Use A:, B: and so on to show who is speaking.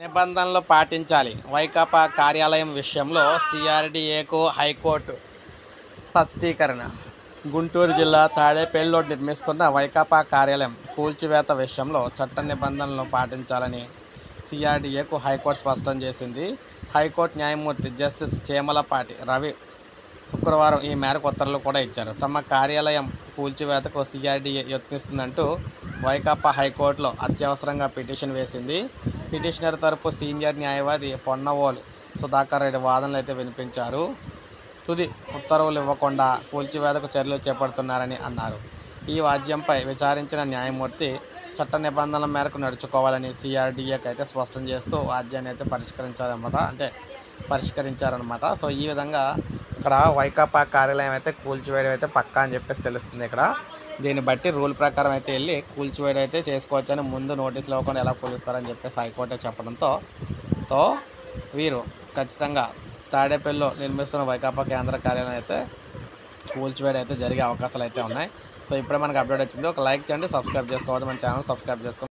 A: నిబంధనలు పాటించాలి వైకాపా కార్యాలయం విషయంలో సిఆర్డీఏకు హైకోర్టు స్పష్టీకరణ గుంటూరు జిల్లా తాడేపల్లిలో నిర్మిస్తున్న వైకాపా కార్యాలయం కూల్చివేత విషయంలో చట్ట నిబంధనలను పాటించాలని సిఆర్డీఏకు హైకోర్టు స్పష్టం చేసింది హైకోర్టు న్యాయమూర్తి జస్టిస్ చేమలపాటి రవి శుక్రవారం ఈ మేరకు ఉత్తర్వులు కూడా ఇచ్చారు తమ కార్యాలయం కూల్చివేతకు సిఆర్డీఏ యత్నిస్తుందంటూ వైకాపా హైకోర్టులో అత్యవసరంగా పిటిషన్ వేసింది పిటిషనర్ తరపు సీనియర్ న్యాయవాది పొన్నవోలు సుధాకర్ రెడ్డి వాదనలు అయితే వినిపించారు తుది ఉత్తర్వులు ఇవ్వకుండా కూల్చివేతకు చర్యలు చేపడుతున్నారని అన్నారు ఈ వాద్యంపై విచారించిన న్యాయమూర్తి చట్ట నిబంధనల మేరకు నడుచుకోవాలని సిఆర్డీఏకి అయితే స్పష్టం చేస్తూ వాద్యాన్ని అయితే పరిష్కరించారనమాట అంటే పరిష్కరించారనమాట సో ఈ విధంగా ఇక్కడ వైకాపా కార్యాలయం అయితే కూల్చివేయడం అయితే పక్కా అని చెప్పేసి తెలుస్తుంది ఇక్కడ దీన్ని బట్టి రూల్ ప్రకారం అయితే వెళ్ళి కూల్చివేయడం అయితే చేసుకోవచ్చని ముందు నోటీసులు ఇవ్వకుండా ఎలా కూలుస్తారని చెప్పేసి హైకోర్టు చెప్పడంతో సో వీరు ఖచ్చితంగా తాడేపల్లిలో నిర్మిస్తున్న వైకాపా కేంద్ర కార్యాలయం అయితే కూల్చివేయడం అయితే జరిగే అవకాశాలు అయితే ఉన్నాయి సో ఇప్పుడే మనకు అప్డేట్ వచ్చింది ఒక లైక్ చేయండి సబ్స్క్రైబ్ చేసుకోవద్దు మన ఛానల్ సబ్స్క్రైబ్ చేసుకోండి